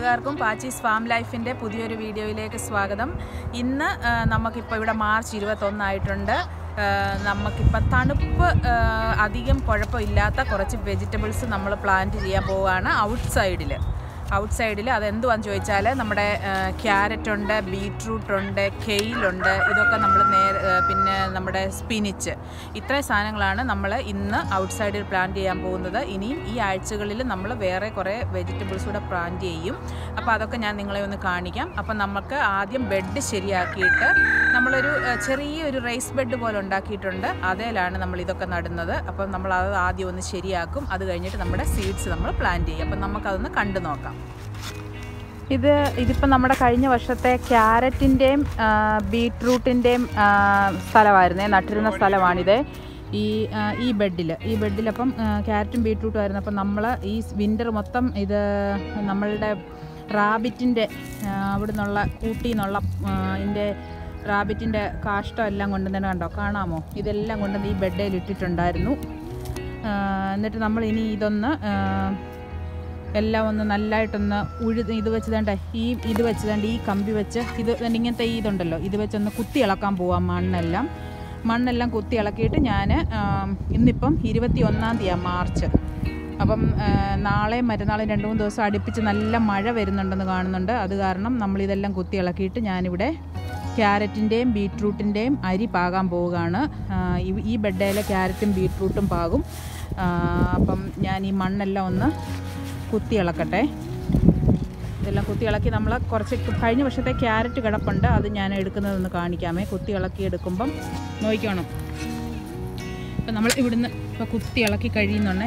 കൂട്ടുകാർക്കും പാച്ചീസ് ഫാം ലൈഫിൻ്റെ പുതിയൊരു വീഡിയോയിലേക്ക് സ്വാഗതം ഇന്ന് ആ, നമുക്കിപ്പോൾ ഇവിടെ മാർച്ച് ഇരുപത്തൊന്നായിട്ടുണ്ട് ആ, നമുക്കിപ്പോൾ തണുപ്പ് ആ, അധികം കുഴപ്പമില്ലാത്ത കുറച്ച് വെജിറ്റബിൾസ് നമ്മൾ പ്ലാന്റ് ചെയ്യാൻ പോവുകയാണ് ഔട്ട് സൈഡിൽ ഔട്ട് സൈഡിൽ അതെന്തുവാന്ന് ചോദിച്ചാൽ നമ്മുടെ ക്യാരറ്റ് ഉണ്ട് ബീട്രൂട്ട് ഉണ്ട് കെയിലുണ്ട് ഇതൊക്കെ നമ്മൾ നേരെ ആ, പിന്നെ നമ്മുടെ സ്പിനിച്ച് ഇത്രയും സാധനങ്ങളാണ് നമ്മൾ ഇന്ന് ഔട്ട് സൈഡിൽ പ്ലാന്റ് ചെയ്യാൻ പോകുന്നത് ഇനിയും ഈ ആഴ്ചകളിൽ നമ്മൾ വേറെ കുറേ വെജിറ്റബിൾസ് കൂടെ പ്ലാന്റ് ചെയ്യും അപ്പോൾ അതൊക്കെ ഞാൻ നിങ്ങളെ ഒന്ന് കാണിക്കാം അപ്പം നമുക്ക് ആദ്യം ബെഡ് ശരിയാക്കിയിട്ട് നമ്മളൊരു ആ, ചെറിയൊരു റൈസ് ബെഡ് പോലെ ഉണ്ടാക്കിയിട്ടുണ്ട് അതേലാണ് നമ്മൾ ഇതൊക്കെ നടുന്നത് അപ്പം നമ്മൾ അത് ആദ്യം ഒന്ന് ശരിയാക്കും അത് കഴിഞ്ഞിട്ട് നമ്മുടെ സീഡ്സ് നമ്മൾ പ്ലാന്റ് ചെയ്യും അപ്പം നമുക്കതൊന്ന് കണ്ടു നോക്കാം ഇത് ഇതിപ്പോൾ നമ്മുടെ കഴിഞ്ഞ വർഷത്തെ ക്യാരറ്റിൻ്റെയും ബീട്രൂട്ടിൻ്റെയും സ്ഥലമായിരുന്നേ നട്ടിരുന്ന സ്ഥലമാണിത് ഈ ആ, ഈ ബെഡിൽ ഈ ബെഡിൽ അപ്പം ക്യാരറ്റും ബീട്രൂട്ടും ആയിരുന്നു അപ്പം നമ്മൾ ഈ വിൻ്റർ മൊത്തം ഇത് നമ്മളുടെ റാബിറ്റിൻ്റെ അവിടെ നിന്നുള്ള കൂട്ടിൽ നിന്നുള്ള ഇതിൻ്റെ റാബിറ്റിൻ്റെ കാഷ്ടം എല്ലാം കൊണ്ട് തന്നെ കണ്ടോ കാണാമോ ഇതെല്ലാം കൊണ്ട് ഈ ബെഡയിൽ ഇട്ടിട്ടുണ്ടായിരുന്നു ആ, എന്നിട്ട് നമ്മൾ ഇനി ഇതൊന്ന് ആ, എല്ലാം ഒന്ന് നല്ലതായിട്ടൊന്ന് ഉഴു ഇത് വെച്ച് തേണ്ട ഈ ഇത് വെച്ച് തേണ്ട ഈ കമ്പി വെച്ച് ഇത് ദാണ്ട് ഇങ്ങനത്തെ ഈ ഇതുണ്ടല്ലോ ഇത് വെച്ചൊന്ന് കുത്തി ഇളക്കാൻ പോവാം മണ്ണെല്ലാം മണ്ണെല്ലാം കുത്തി ഇളക്കിയിട്ട് ഞാൻ ഇന്നിപ്പം ഇരുപത്തി ഒന്നാം തീയതി മാർച്ച് അപ്പം ആ, നാളെയും മറ്റന്നാളും രണ്ട് മൂന്ന് ദിവസം അടുപ്പിച്ച് നല്ല മഴ വരുന്നുണ്ടെന്ന് കാണുന്നുണ്ട് അത് കാരണം നമ്മളിതെല്ലാം കുത്തി ഇളക്കിയിട്ട് ഞാനിവിടെ ക്യാരറ്റിൻ്റെയും ബീട്രൂട്ടിൻ്റെയും അരി പാകാൻ പോവുകയാണ് ആ, ഈ- ഈ ബെഡയിലെ ക്യാരറ്റും ബീട്രൂട്ടും പാകും ആ, അപ്പം ഞാൻ ഈ മണ്ണെല്ലാം ഒന്ന് കുത്തി ഇളക്കട്ടെ ഇതെല്ലാം കുത്തി ഇളക്കി നമ്മൾ കുറച്ച് കഴിഞ്ഞ വർഷത്തെ ക്യാരറ്റ് കിടപ്പുണ്ട് അത് ഞാൻ എടുക്കുന്നതൊന്ന് കാണിക്കാമേ കുത്തി ഇളക്കി എടുക്കുമ്പം നോക്കണം അപ്പം നമ്മൾ ഇവിടുന്ന് ഇപ്പോൾ കുത്തി ഇളക്കി കഴിയുന്നുണ്ടേ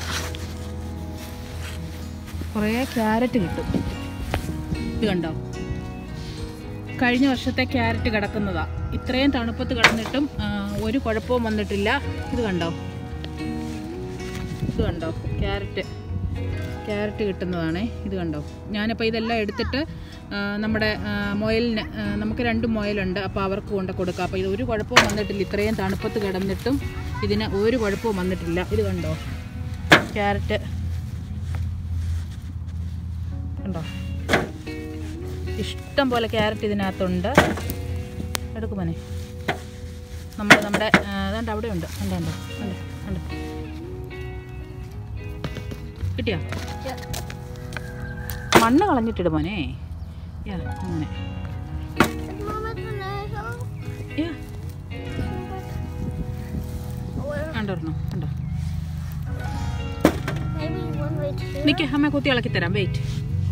കുറേ ക്യാരറ്റ് കിട്ടും ഇത് കണ്ടോ കഴിഞ്ഞ വർഷത്തെ ക്യാരറ്റ് കിടക്കുന്നതാ ഇത്രയും തണുപ്പത്ത് കിടന്നിട്ടും ആ, ഒരു കുഴപ്പവും വന്നിട്ടില്ല ഇത് കണ്ടോ ഇത് കണ്ടോ ക്യാരറ്റ് ക്യാരറ്റ് കിട്ടുന്നതാണേ ഇത് കണ്ടോ ഞാനിപ്പോൾ ഇതെല്ലാം എടുത്തിട്ട് ആ, നമ്മുടെ ആ, മുയലിന് ആ, നമുക്ക് രണ്ട് മുയലുണ്ട് അപ്പോൾ അവർക്ക് കൊണ്ട് കൊടുക്കാം അപ്പോൾ ഇത് ഒരു കുഴപ്പവും വന്നിട്ടില്ല ഇത്രയും തണുപ്പത്ത് കിടന്നിട്ടും ഇതിന് ഒരു കുഴപ്പവും വന്നിട്ടില്ല ഇത് കണ്ടോ ക്യാരറ്റ് കണ്ടോ ഇഷ്ടം പോലെ ക്യാരറ്റ് ഇതിനകത്തുണ്ട് എടുക്കുമോനെ നമ്മൾ നമ്മുടെ ആ, അതുകൊണ്ട് അവിടെ ഉണ്ട് കണ്ടോ കണ്ടോ കണ്ടോ കണ്ടോ കിട്ടിയോ മണ്ണ് കളഞ്ഞിട്ടിട് മോനെ യാ അങ്ങനെ യാ കണ്ടോർന്നോ കണ്ടോ നിൽക്ക് അമ്മ കുത്തി ഇളക്കി തരാം വെയിറ്റ്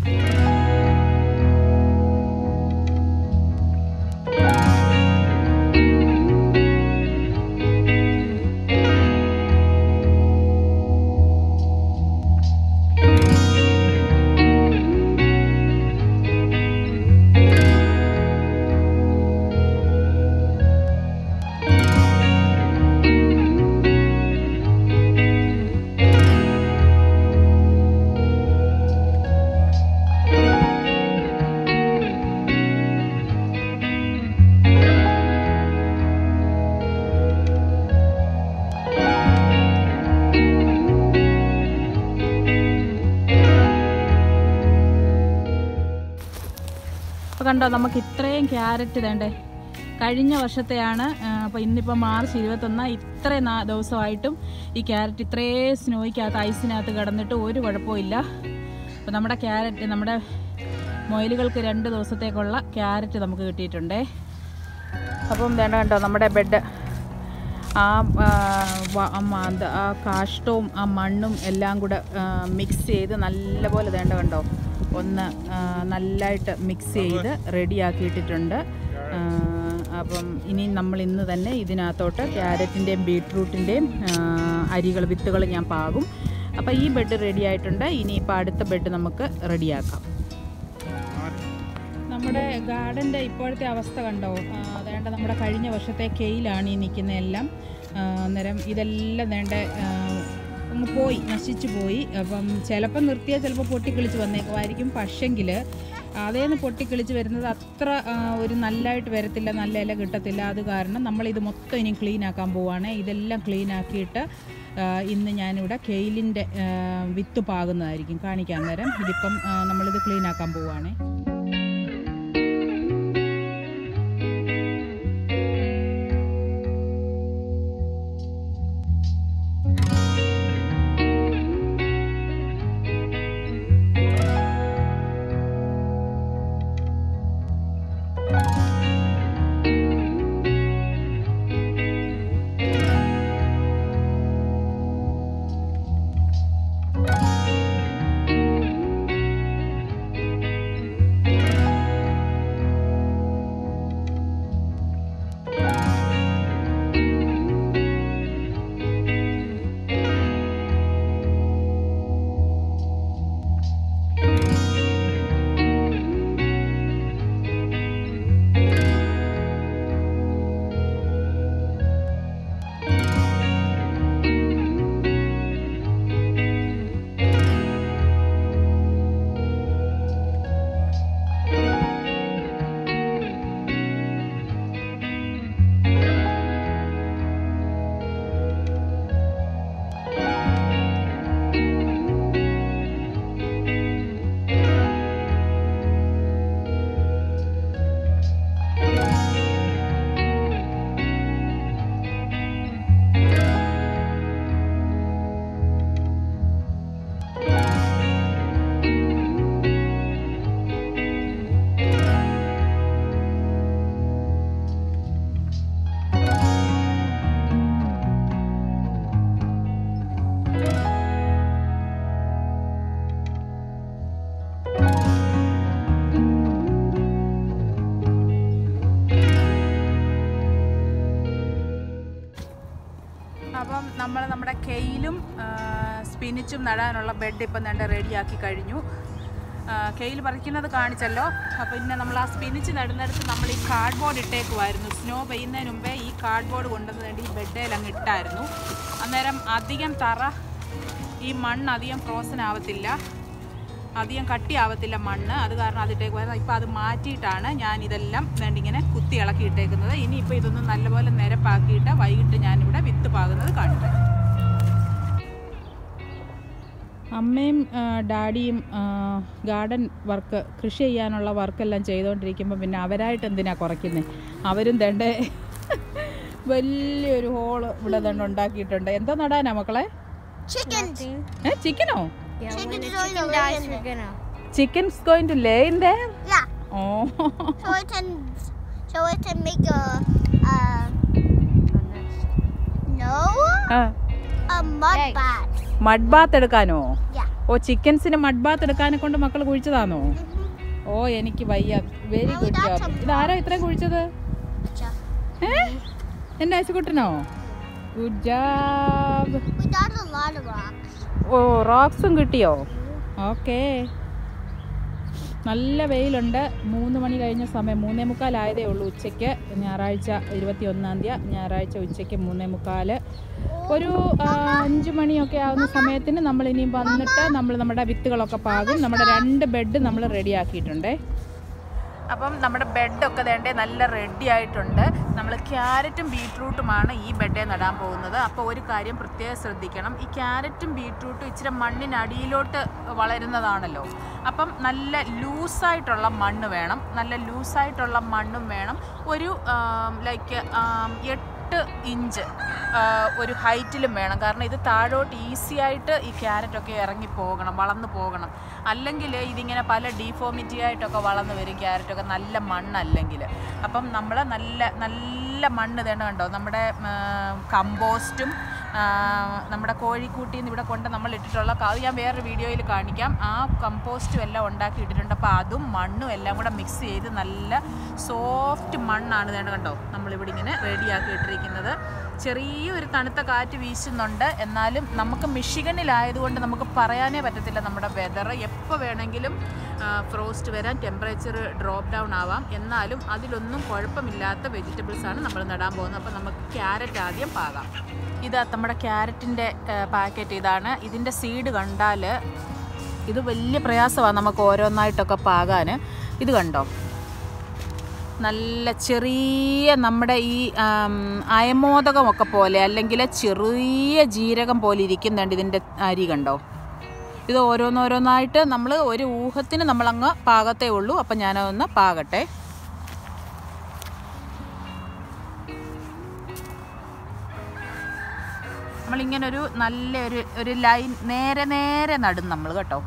അപ്പോൾ കണ്ടോ നമുക്ക് ഇത്രയും ക്യാരറ്റ് വേണ്ടേ കഴിഞ്ഞ വർഷത്തെയാണ് അപ്പോൾ ഇന്നിപ്പോൾ മാർച്ച് ഇരുപത്തൊന്ന് ഇത്രയും നാ ദിവസമായിട്ടും ഈ ക്യാരറ്റ് ഇത്രയും സ്നോയ്ക്കകത്ത് ഐസിനകത്ത് കിടന്നിട്ട് ഒരു കുഴപ്പമില്ല അപ്പോൾ നമ്മുടെ ക്യാരറ്റ് നമ്മുടെ മൊയിലുകൾക്ക് രണ്ട് ദിവസത്തേക്കുള്ള ക്യാരറ്റ് നമുക്ക് കിട്ടിയിട്ടുണ്ടേ അപ്പം വേണ്ട കണ്ടോ നമ്മുടെ ബെഡ് ആ ആ, വ- ആ മ- എന്ത് ആ കാഷ്ടവും ആ മണ്ണും എല്ലാം കൂടെ മിക്സ് ചെയ്ത് നല്ലപോലെ വേണ്ട കണ്ടോ ഒന്ന് ആ, നല്ലതായിട്ട് മിക്സ് ചെയ്ത് റെഡിയാക്കിയിട്ടിട്ടുണ്ട് അപ്പം ഇനി നമ്മൾ ഇന്ന് തന്നെ ഇതിനകത്തോട്ട് ക്യാരറ്റിൻ്റെയും ബീട്രൂട്ടിൻ്റെയും അരികൾ വിത്തുകൾ ഞാൻ പാകും അപ്പോൾ ഈ ബെഡ് റെഡി ആയിട്ടുണ്ട് ഇനിയിപ്പോൾ അടുത്ത ബെഡ് നമുക്ക് റെഡിയാക്കാം നമ്മുടെ ഗാർഡൻ്റെ ഇപ്പോഴത്തെ അവസ്ഥ കണ്ടോ ആ, അതേണ്ട നമ്മുടെ കഴിഞ്ഞ വർഷത്തെ കെയിലാണ് ഈ നിൽക്കുന്നതെല്ലാം ആ, അന്നേരം ഇതെല്ലാം വേണ്ട അങ്ങ് പോയി നശിച്ചു പോയി അപ്പം ചിലപ്പം നിർത്തിയാൽ ചിലപ്പോൾ പൊട്ടിക്കിളിച്ച് വന്നേക്കുമായിരിക്കും പക്ഷെങ്കിൽ അതേന്ന് പൊട്ടിക്കിളിച്ച് വരുന്നത് അത്ര ആ, ഒരു നല്ലതായിട്ട് വരത്തില്ല നല്ല ഇല കിട്ടത്തില്ല അത് കാരണം നമ്മൾ ഇത് മൊത്തം ഇനി ക്ലീൻ ആക്കാൻ പോവുകയാണ് ഇതെല്ലാം ക്ലീൻ ആക്കിയിട്ട് ആ, ഇന്ന് ഞാനിവിടെ കെയിലിൻ്റെ വിത്ത് പാകുന്നതായിരിക്കും കാണിക്കാൻ നേരം ഇതിപ്പം ആ, നമ്മളിത് ക്ലീൻ ആക്കാൻ പോവുകയാണേ അപ്പം നമ്മൾ നമ്മുടെ കെയിലും സ്പിനിച്ചും നടാനുള്ള ബെഡ് ഇപ്പം വേണ്ട റെഡിയാക്കി കഴിഞ്ഞു ആ, കെയിൽ പറിക്കുന്നത് കാണിച്ചല്ലോ അപ്പോൾ പിന്നെ നമ്മൾ ആ സ്പിനിച്ച് നടുന്നിടത്ത് നമ്മൾ ഈ കാർഡ്ബോർഡ് ഇട്ടേക്കുമായിരുന്നു സ്നോ പെയ്യുന്നതിന് മുമ്പേ ഈ കാർഡ്ബോർഡ് കൊണ്ടുവന്ന് വേണ്ടി ഈ ബെഡേൽ അങ്ങ് ഇട്ടായിരുന്നു അന്നേരം അധികം തറ ഈ മണ്ണ് അധികം ഫ്രോസൺ ആവത്തില്ല അധികം കട്ടിയാവത്തില്ല മണ്ണ് അത് കാരണം അതിട്ടേക്കുമായിരുന്നു ഇപ്പോൾ അത് മാറ്റിയിട്ടാണ് ഞാൻ ഇതെല്ലാം വേണ്ടി ഇങ്ങനെ കുത്തി ഇളക്കി ഇട്ടേക്കുന്നത് ഇനിയിപ്പോൾ ഇതൊന്ന് നല്ലപോലെ നിരപ്പാക്കിയിട്ട് വൈകിട്ട് ഞാനിവിടെ വിത്ത് പാകുന്നത് കാണിക്കാം അമ്മയും ആ, ഡാഡിയും ആ, ഗാർഡൻ വർക്ക് കൃഷി ചെയ്യാനുള്ള വർക്കെല്ലാം ചെയ്തുകൊണ്ടിരിക്കുമ്പോൾ പിന്നെ അവരായിട്ട് എന്തിനാ കുറയ്ക്കുന്നത് അവരും തേണ്ടേ വലിയൊരു ഹോള് ഇവിടെ തന്നെ ഉണ്ടാക്കിയിട്ടുണ്ട് എന്തോ നടാനാ മക്കളെ Chickens. ഏ ചിക്കനോ Yeah, when the chicken dies, we're gonna. Chickens going to lay in the Yeah. Oh So it can, so it can make a, uh, no, ആ a mud bath. Mud bath എടുക്കാനോ Yeah. ഓ ചിക്കൻസിന് mud bath എടുക്കാനെ കൊണ്ട് മക്കൾ കുഴിച്ചതാണോ ഓ എനിക്ക് വയ്യ very good job ഇതാരാ ഇത്രയും കുഴിച്ചത് Gotcha. ഏ എൻ്റെ ഐസുകുട്ടനോ good job We got a lot of rocks. ഓ റോക്സും കിട്ടിയോ ഓക്കേ നല്ല വെയിലുണ്ട് മൂന്ന് മണി കഴിഞ്ഞ സമയം മൂന്നേ മുക്കാലായതേ ഉള്ളൂ ഉച്ചയ്ക്ക് ഞായറാഴ്ച ഇരുപത്തി ഒന്നാം തീയതി ഞായറാഴ്ച ഉച്ചയ്ക്ക് മൂന്നേ മുക്കാൽ ഒരു ആ, അഞ്ച് മണിയൊക്കെ ആവുന്ന സമയത്തിന് നമ്മൾ ഇനിയും വന്നിട്ട് നമ്മൾ നമ്മുടെ വിത്തുകളൊക്കെ പാകും നമ്മുടെ രണ്ട് ബെഡ് നമ്മൾ റെഡിയാക്കിയിട്ടുണ്ടേ അപ്പം നമ്മുടെ ബെഡൊക്കെ വേണ്ടേ നല്ല റെഡി ആയിട്ടുണ്ട് നമ്മൾ ക്യാരറ്റും ബീട്രൂട്ടുമാണ് ഈ ബെഡേ നടാൻ പോകുന്നത് അപ്പോൾ ഒരു കാര്യം പ്രത്യേകം ശ്രദ്ധിക്കണം ഈ ക്യാരറ്റും ബീട്രൂട്ടും ഇച്ചിരി മണ്ണിനടിയിലോട്ട് വളരുന്നതാണല്ലോ അപ്പം നല്ല ലൂസായിട്ടുള്ള മണ്ണ് വേണം നല്ല ലൂസായിട്ടുള്ള മണ്ണും വേണം ഒരു ലൈക്ക് എട്ട് ഇഞ്ച് ആ, ഒരു ഹൈറ്റിലും വേണം കാരണം ഇത് താഴോട്ട് ഈസി ആയിട്ട് ഈ ക്യാരറ്റൊക്കെ ഇറങ്ങി പോകണം വളർന്നു പോകണം അല്ലെങ്കിൽ ഇതിങ്ങനെ പല ഡീഫോമിറ്റി ആയിട്ടൊക്കെ വളർന്നു വരും ക്യാരറ്റൊക്കെ നല്ല മണ്ണല്ലെങ്കിൽ അപ്പം നമ്മൾ നല്ല നല്ല മണ്ണ് തന്നെ കണ്ടോ നമ്മുടെ കമ്പോസ്റ്റും നമ്മുടെ കോഴിക്കൂട്ടിൽ നിന്ന് ഇവിടെ കൊണ്ട് നമ്മൾ ഇട്ടിട്ടുള്ള ക- അത് ഞാൻ വേറൊരു വീഡിയോയിൽ കാണിക്കാം ആ കമ്പോസ്റ്റും എല്ലാം ഉണ്ടാക്കി ഇട്ടിട്ടുണ്ട് അപ്പോൾ അതും മണ്ണും എല്ലാം കൂടെ മിക്സ് ചെയ്ത് നല്ല സോഫ്റ്റ് മണ്ണാണ് വേണ്ട കണ്ടോ നമ്മളിവിടെ ഇങ്ങനെ റെഡിയാക്കി ഇട്ടിരിക്കുന്നത് ചെറിയൊരു തണുത്ത കാറ്റ് വീശുന്നുണ്ട് എന്നാലും നമുക്ക് മിഷിഗണിലായതുകൊണ്ട് നമുക്ക് പറയാനേ പറ്റത്തില്ല നമ്മുടെ വെതർ എപ്പോൾ വേണമെങ്കിലും ഫ്രോസ്റ്റ് വരാൻ ടെമ്പറേച്ചർ ഡ്രോപ്പ് ഡൗൺ ആവാം എന്നാലും അതിലൊന്നും കുഴപ്പമില്ലാത്ത വെജിറ്റബിൾസ് ആണ് നമ്മൾ നടാൻ പോകുന്നത് അപ്പോൾ നമുക്ക് ക്യാരറ്റ് ആദ്യം പാകാം ഇതാ നമ്മുടെ ക്യാരറ്റിൻ്റെ പാക്കറ്റ് ഇതാണ് ഇതിൻ്റെ സീഡ് കണ്ടാൽ ഇത് വലിയ പ്രയാസമാണ് നമുക്ക് ഓരോന്നായിട്ടൊക്കെ പാകാൻ ഇത് കണ്ടോ നല്ല ചെറിയ നമ്മുടെ ഈ ആം, അയമോദകമൊക്കെ പോലെ അല്ലെങ്കിൽ ചെറിയ ജീരകം പോലെ ഇരിക്കുന്നുണ്ട് ഇതിൻ്റെ അരി കണ്ടോ ഇത് ഓരോന്നോരോന്നായിട്ട് നമ്മൾ ഒരു ഊഹത്തിന് നമ്മളങ്ങ് പാകത്തേ ഉള്ളൂ അപ്പം ഞാനതൊന്ന് പാകട്ടെ നമ്മളിങ്ങനെ ഒരു നല്ല ഒരു ഒരു ലൈൻ നേരെ നേരെ നടും നമ്മൾ കേട്ടോ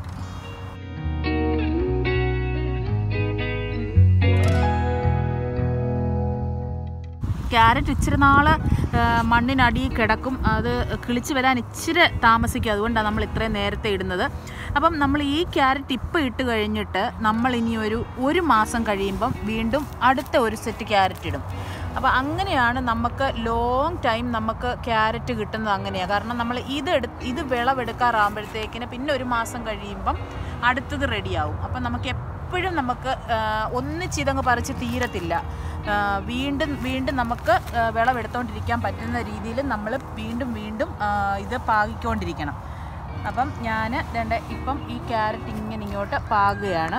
ക്യാരറ്റ് ഇച്ചിരി നാൾ മണ്ണിനടിയിൽ കിടക്കും അത് കിളിച്ച് വരാൻ ഇച്ചിരി താമസിക്കും അതുകൊണ്ടാണ് നമ്മൾ ഇത്രയും നേരത്തെ ഇടുന്നത് അപ്പം നമ്മൾ ഈ ക്യാരറ്റ് ഇപ്പം ഇട്ട് കഴിഞ്ഞിട്ട് നമ്മൾ ഇനി ഒരു ഒരു മാസം കഴിയുമ്പം വീണ്ടും അടുത്ത ഒരു സെറ്റ് ക്യാരറ്റ് ഇടും അപ്പോൾ അങ്ങനെയാണ് നമുക്ക് ലോങ് ടൈം നമുക്ക് ക്യാരറ്റ് കിട്ടുന്നത് അങ്ങനെയാണ് കാരണം നമ്മൾ ഇത് എടു ഇത് വിളവെടുക്കാറാകുമ്പോഴത്തേക്കിന് പിന്നെ ഒരു മാസം കഴിയുമ്പം അടുത്തത് റെഡിയാവും അപ്പം നമുക്ക് എപ്പോഴും നമുക്ക് ആ, ഒന്നിച്ചിതങ്ങ് പറിച്ച് തീരത്തില്ല ആ, വീണ്ടും വീണ്ടും നമുക്ക് ആ, വിളവെടുത്തോണ്ടിരിക്കാൻ പറ്റുന്ന രീതിയിൽ നമ്മൾ വീണ്ടും വീണ്ടും ആ, ഇത് പാകിക്കൊണ്ടിരിക്കണം അപ്പം ഞാൻ രണ്ട് ഇപ്പം ഈ ക്യാരറ്റ് ഇങ്ങനെ ഇങ്ങോട്ട് പാകുകയാണ്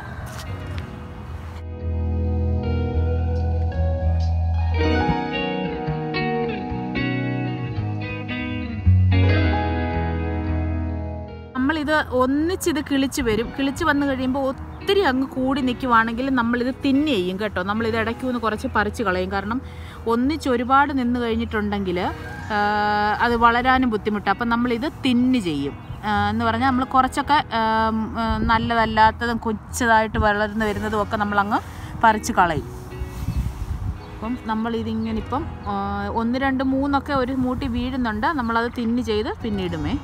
നമ്മളിത് ഒന്നിച്ചിത് കിളിച്ച് വരും കിളിച്ച് വന്നു കഴിയുമ്പോൾ ഒത്തിരി അങ്ങ് കൂടി നിൽക്കുവാണെങ്കിൽ നമ്മളിത് തിന്ന് ചെയ്യും കേട്ടോ നമ്മളിത് ഇടയ്ക്ക് ഒന്ന് കുറച്ച് പറിച്ച് കളയും കാരണം ഒന്നിച്ച് ഒരുപാട് നിന്ന് കഴിഞ്ഞിട്ടുണ്ടെങ്കിൽ ആ, അത് വളരാനും ബുദ്ധിമുട്ടാണ് അപ്പം നമ്മളിത് തിന്ന് ചെയ്യും ആ, എന്ന് പറഞ്ഞാൽ നമ്മൾ കുറച്ചൊക്കെ ആ, ഉം, ആ, നല്ലതല്ലാത്തതും കൊച്ചതായിട്ട് വളർന്നു വരുന്നതും ഒക്കെ നമ്മളങ്ങ് പറിച്ച് കളയും അപ്പം നമ്മൾ ഇതിങ്ങനെ ഇപ്പം ആ, ഒന്ന് രണ്ട് മൂന്നൊക്കെ ഒരു മൂട്ടി വീഴുന്നുണ്ട് നമ്മളത് തിന്ന് ചെയ്ത് പിന്നിടുമേ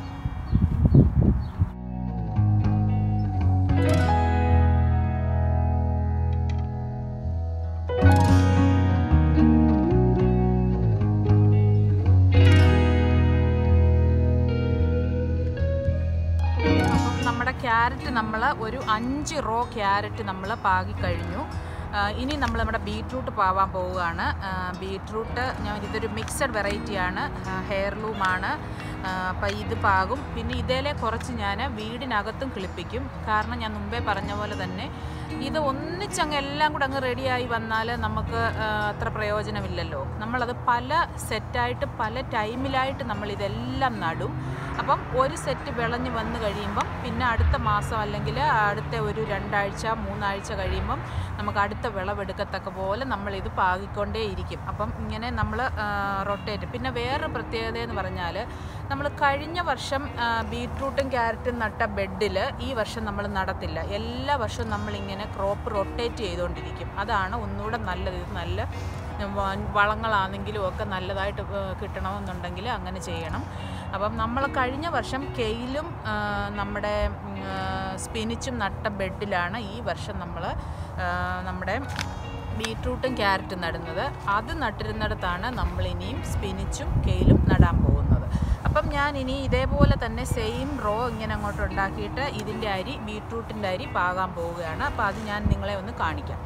അപ്പം നമ്മുടെ ക്യാരറ്റ് നമ്മൾ ഒരു അഞ്ച് റോ ക്യാരറ്റ് നമ്മൾ പാകി കഴിഞ്ഞു ആ, ഇനി നമ്മൾ നമ്മുടെ ബീട്രൂട്ട് പാവാൻ പോവുകയാണ് ആ, ബീട്രൂട്ട് ഞാൻ ഇതൊരു മിക്സഡ് വെറൈറ്റിയാണ് ഹെയർലൂമാണ് അപ്പം ഇത് പാകും പിന്നെ ഇതേലെ കുറച്ച് ഞാൻ വീടിനകത്തും കിളിപ്പിക്കും കാരണം ഞാൻ മുമ്പേ പറഞ്ഞ പോലെ തന്നെ ഇത് ഒന്നിച്ചങ്ങ് എല്ലാം കൂടെ അങ്ങ് റെഡിയായി വന്നാൽ നമുക്ക് ആ, അത്ര പ്രയോജനമില്ലല്ലോ നമ്മളത് പല സെറ്റായിട്ട് പല ടൈമിലായിട്ട് നമ്മൾ ഇതെല്ലാം നടും അപ്പം ഒരു സെറ്റ് വിളഞ്ഞ് വന്ന് കഴിയുമ്പം പിന്നെ അടുത്ത മാസം അല്ലെങ്കിൽ അടുത്ത ഒരു രണ്ടാഴ്ച മൂന്നാഴ്ച കഴിയുമ്പം നമുക്ക് അടുത്ത വിളവെടുക്കത്തക്ക പോലെ നമ്മളിത് പാകിക്കൊണ്ടേ ഇരിക്കും അപ്പം ഇങ്ങനെ നമ്മൾ റൊട്ടേറ്റ് പിന്നെ വേറൊരു പ്രത്യേകത എന്ന് പറഞ്ഞാൽ നമ്മൾ കഴിഞ്ഞ വർഷം ആ, ബീട്രൂട്ടും ക്യാരറ്റും നട്ട ബെഡിൽ ഈ വർഷം നമ്മൾ നടത്തില്ല എല്ലാ വർഷവും നമ്മളിങ്ങനെ ക്രോപ്പ് റൊട്ടേറ്റ് ചെയ്തുകൊണ്ടിരിക്കും അതാണ് ഒന്നുകൂടെ നല്ലത് ഇത് നല്ല വ- വളങ്ങളാണെങ്കിലും ഒക്കെ നല്ലതായിട്ട് ഏ, കിട്ടണമെന്നുണ്ടെങ്കിൽ അങ്ങനെ ചെയ്യണം അപ്പം നമ്മൾ കഴിഞ്ഞ വർഷം കെയിലും ആ, നമ്മുടെ ഉം, ആ, സ്പിനിച്ചും നട്ട ബെഡിലാണ് ഈ വർഷം നമ്മൾ നമ്മുടെ ബീട്രൂട്ടും ക്യാരറ്റും നടുന്നത് അത് നട്ടിരുന്നിടത്താണ് നമ്മൾ ഇനിയും സ്പിനിച്ചും കെയിലും നടാൻ പോകുന്നത് അപ്പം ഞാൻ ഇനി ഇതേപോലെ തന്നെ സെയിം റോ ഇങ്ങനെ അങ്ങോട്ട് ഉണ്ടാക്കിയിട്ട് ഇതിൻ്റെ അരി ബീട്രൂട്ടിൻ്റെ അരി പാകാൻ പോവുകയാണ് അപ്പോൾ അത് ഞാൻ നിങ്ങളെ ഒന്ന് കാണിക്കാം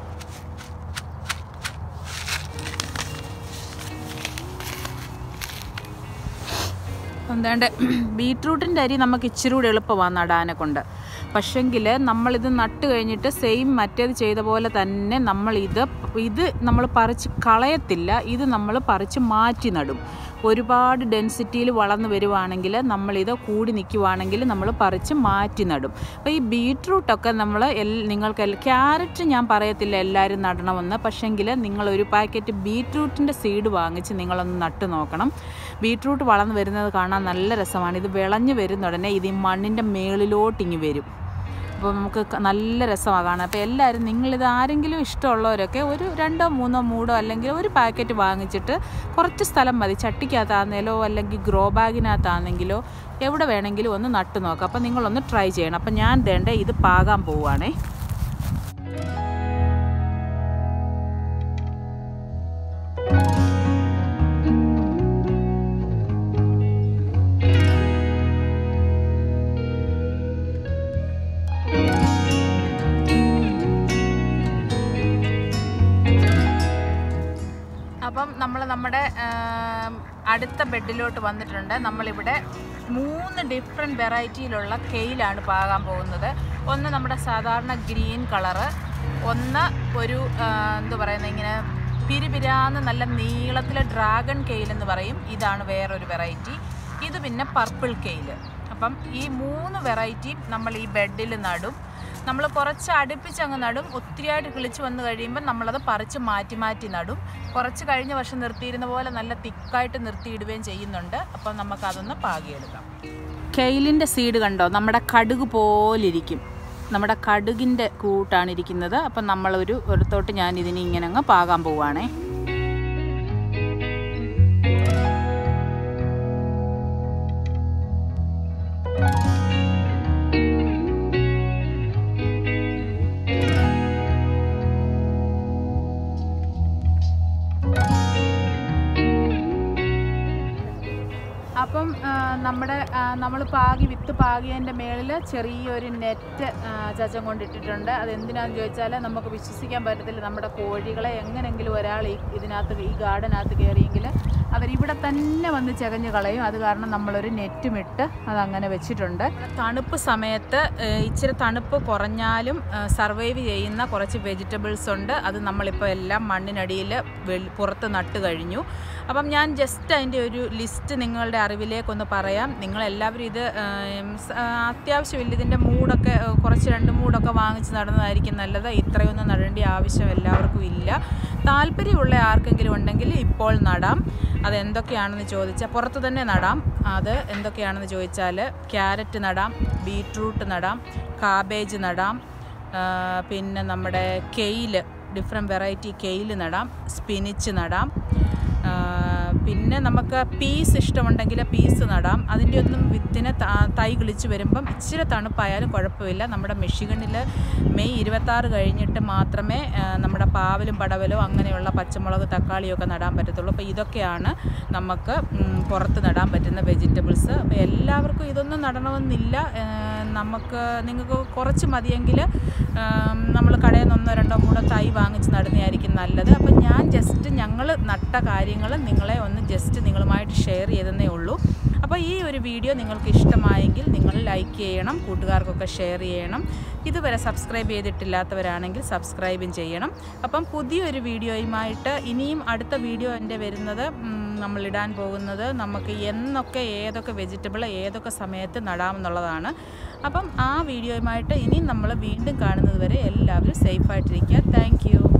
എന്താണ്ട് ബീട്രൂട്ടിൻ്റെ അരി നമുക്ക് ഇച്ചിരി കൂടി എളുപ്പമാണ് നടാനെ കൊണ്ട് പക്ഷെങ്കിൽ നമ്മളിത് നട്ട് കഴിഞ്ഞിട്ട് സെയിം മറ്റേത് ചെയ്ത പോലെ തന്നെ നമ്മളിത് ഇത് നമ്മൾ പറിച്ച് കളയത്തില്ല ഇത് നമ്മൾ പറിച്ച് മാറ്റി നടും ഒരുപാട് ഡെൻസിറ്റിയിൽ വളർന്നു വരുവാണെങ്കിൽ നമ്മളിത് കൂടി നിൽക്കുവാണെങ്കിൽ നമ്മൾ പറിച്ച് മാറ്റി നടും അപ്പോൾ ഈ ബീട്രൂട്ടൊക്കെ നമ്മൾ എൽ നിങ്ങൾക്ക് ക്യാരറ്റ് ഞാൻ പറയത്തില്ല എല്ലാവരും നടണമെന്ന് പക്ഷെങ്കിൽ നിങ്ങളൊരു പാക്കറ്റ് ബീട്രൂട്ടിൻ്റെ സീഡ് വാങ്ങിച്ച് നിങ്ങളൊന്ന് നട്ട് നോക്കണം ബീട്രൂട്ട് വളർന്നു വരുന്നത് കാണാൻ നല്ല രസമാണ് ഇത് വിളഞ്ഞു വരുന്ന ഉടനെ ഇത് ഈ മണ്ണിൻ്റെ മേളിലോട്ടിങ്ങി വരും അപ്പോൾ നമുക്ക് ക- നല്ല രസമാണ് കാണാൻ അപ്പോൾ എല്ലാവരും നിങ്ങളിത് ആരെങ്കിലും ഇഷ്ടമുള്ളവരൊക്കെ ഒരു രണ്ടോ മൂന്നോ മൂടോ അല്ലെങ്കിൽ ഒരു പാക്കറ്റ് വാങ്ങിച്ചിട്ട് കുറച്ച് സ്ഥലം മതി ചട്ടിക്കകത്താണെങ്കിലോ അല്ലെങ്കിൽ ഗ്രോ ബാഗിനകത്താണെങ്കിലോ എവിടെ വേണമെങ്കിലും ഒന്ന് നട്ട് നോക്കാം അപ്പോൾ നിങ്ങളൊന്ന് ട്രൈ ചെയ്യണം അപ്പോൾ ഞാൻ വേണ്ട ഇത് പാകാൻ പോവുകയാണേ അപ്പം നമ്മൾ നമ്മുടെ ആം, അടുത്ത ബെഡിലോട്ട് വന്നിട്ടുണ്ട് നമ്മളിവിടെ മൂന്ന് ഡിഫറെൻറ്റ് വെറൈറ്റിയിലുള്ള കെയിലാണ് പാകാൻ പോകുന്നത് ഒന്ന് നമ്മുടെ സാധാരണ ഗ്രീൻ കളറ് ഒന്ന് ഒരു ആ, എന്ത് പറയുന്നത് ഇങ്ങനെ പിരിപിരാന്ന് നല്ല നീളത്തിലെ ഡ്രാഗൺ കെയിൽ എന്ന് പറയും ഇതാണ് വേറൊരു വെറൈറ്റി ഇത് പിന്നെ പർപ്പിൾ കെയില് അപ്പം ഈ മൂന്ന് വെറൈറ്റിയും നമ്മൾ ഈ ബെഡിൽ നടും നമ്മൾ കുറച്ച് അടുപ്പിച്ചങ്ങ് നടും ഒത്തിരിയായിട്ട് കിളിച്ച് വന്നു കഴിയുമ്പോൾ നമ്മളത് പറിച്ച് മാറ്റി മാറ്റി നടും കുറച്ച് കഴിഞ്ഞ വർഷം നിർത്തിയിരുന്ന പോലെ നല്ല തിക്കായിട്ട് നിർത്തിയിടുകയും ചെയ്യുന്നുണ്ട് അപ്പം നമുക്കതൊന്ന് പാകിയെടുക്കാം കെയിലിൻ്റെ സീഡ് കണ്ടോ നമ്മുടെ കടുക് പോലിരിക്കും നമ്മുടെ കടുകിൻ്റെ കൂട്ടാണ് ഇരിക്കുന്നത് അപ്പം നമ്മളൊരു ഒരിടത്തോട്ട് ഞാൻ ഇതിനെ ഇങ്ങനെ അങ്ങ് പാകാൻ പോവുകയാണേ അപ്പം ആ, നമ്മുടെ നമ്മൾ പാകി വിത്ത് പാകിയതിൻ്റെ മേളിൽ ചെറിയൊരു നെറ്റ് ചച്ചം കൊണ്ടിട്ടിട്ടുണ്ട് അതെന്തിനാന്ന് ചോദിച്ചാൽ നമുക്ക് വിശ്വസിക്കാൻ പറ്റത്തില്ല നമ്മുടെ കോഴികളെ എങ്ങനെങ്കിലും ഒരാൾ ഈ ഇതിനകത്ത് ഈ ഗാർഡനകത്ത് കയറിയെങ്കിൽ അവരിവിടെ തന്നെ വന്ന് ചകഞ്ഞ് കളയും അത് കാരണം നമ്മളൊരു നെറ്റും ഇട്ട് അതങ്ങനെ വെച്ചിട്ടുണ്ട് തണുപ്പ് സമയത്ത് ഏ, ഇച്ചിരി തണുപ്പ് കുറഞ്ഞാലും സർവൈവ് ചെയ്യുന്ന കുറച്ച് വെജിറ്റബിൾസ് ഉണ്ട് അത് നമ്മളിപ്പോൾ എല്ലാം മണ്ണിനടിയിൽ വെളി പുറത്ത് നട്ട് കഴിഞ്ഞു അപ്പം ഞാൻ ജസ്റ്റ് അതിൻ്റെ ഒരു ലിസ്റ്റ് നിങ്ങളുടെ അറിവിലേക്കൊന്ന് പറയാം നിങ്ങളെല്ലാവരും ഇത് ഏം, സ- ആ, അത്യാവശ്യമില്ല ഇതിൻ്റെ മൂടൊക്കെ ഏ, കുറച്ച് രണ്ട് മൂടൊക്കെ വാങ്ങിച്ച് നടന്നതായിരിക്കും നല്ലത് ഇത്രയൊന്നും നടേണ്ട ആവശ്യം എല്ലാവർക്കും ഇല്ല താല്പര്യമുള്ള ആർക്കെങ്കിലും ഉണ്ടെങ്കിൽ ഇപ്പോൾ നടാം അത് എന്തൊക്കെയാണെന്ന് ചോദിച്ചാൽ പുറത്ത് തന്നെ നടാം അത് എന്തൊക്കെയാണെന്ന് ചോദിച്ചാൽ ക്യാരറ്റ് നടാം ബീട്രൂട്ട് നടാം കാബേജ് നടാം ആ, പിന്നെ നമ്മുടെ കെയില് ഡിഫറെൻറ്റ് വെറൈറ്റി കെയില് നടാം സ്പിനിച്ച് നടാം ആ, പിന്നെ നമുക്ക് പീസ് ഇഷ്ടമുണ്ടെങ്കിൽ പീസ് നടാം അതിൻ്റെ ഒന്നും വിത്തിന് ത- തൈ കിളിച്ച് വരുമ്പം ഇച്ചിരി തണുപ്പായാലും കുഴപ്പമില്ല നമ്മുടെ മിഷിഗണിൽ മെയ് ഇരുപത്താറ് കഴിഞ്ഞിട്ട് മാത്രമേ ആ, നമ്മുടെ പാവലും പടവലും അങ്ങനെയുള്ള പച്ചമുളക് തക്കാളിയൊക്കെ നടാൻ പറ്റത്തുള്ളൂ അപ്പോൾ ഇതൊക്കെയാണ് നമുക്ക് ഉം, പുറത്ത് നടാൻ പറ്റുന്ന വെജിറ്റബിൾസ് അപ്പോൾ എല്ലാവർക്കും ഇതൊന്നും നടണമെന്നില്ല ആ, നമുക്ക് നിങ്ങൾക്ക് കുറച്ച് മതിയെങ്കിൽ നമ്മൾ കടയിൽ നിന്ന് ഒന്നോ രണ്ടോ മൂന്നോ തൈ വാങ്ങിച്ച് നടുന്നതായിരിക്കും നല്ലത് അപ്പം ഞാൻ ജസ്റ്റ് ഞങ്ങൾ നട്ട കാര്യങ്ങൾ നിങ്ങളെ ഒന്ന് ജസ്റ്റ് നിങ്ങളുമായിട്ട് ഷെയർ ചെയ്തെന്നേ ഉള്ളൂ അപ്പോൾ ഈ ഒരു വീഡിയോ നിങ്ങൾക്ക് ഇഷ്ടമായെങ്കിൽ നിങ്ങൾ ലൈക്ക് ചെയ്യണം കൂട്ടുകാർക്കൊക്കെ ഷെയർ ചെയ്യണം ഇതുവരെ സബ്സ്ക്രൈബ് ചെയ്തിട്ടില്ലാത്തവരാണെങ്കിൽ സബ്സ്ക്രൈബും ചെയ്യണം അപ്പം പുതിയൊരു വീഡിയോയുമായിട്ട് ഇനിയും അടുത്ത വീഡിയോ എൻ്റെ വരുന്നത് ഉം, നമ്മളിടാൻ പോകുന്നത് നമുക്ക് എന്നൊക്കെ ഏതൊക്കെ വെജിറ്റബിൾ ഏതൊക്കെ സമയത്ത് നടാമെന്നുള്ളതാണ് അപ്പം ആ വീഡിയോയുമായിട്ട് ഇനിയും നമ്മൾ വീണ്ടും കാണുന്നത് വരെ എല്ലാവരും സേഫായിട്ടിരിക്കുക താങ്ക് യു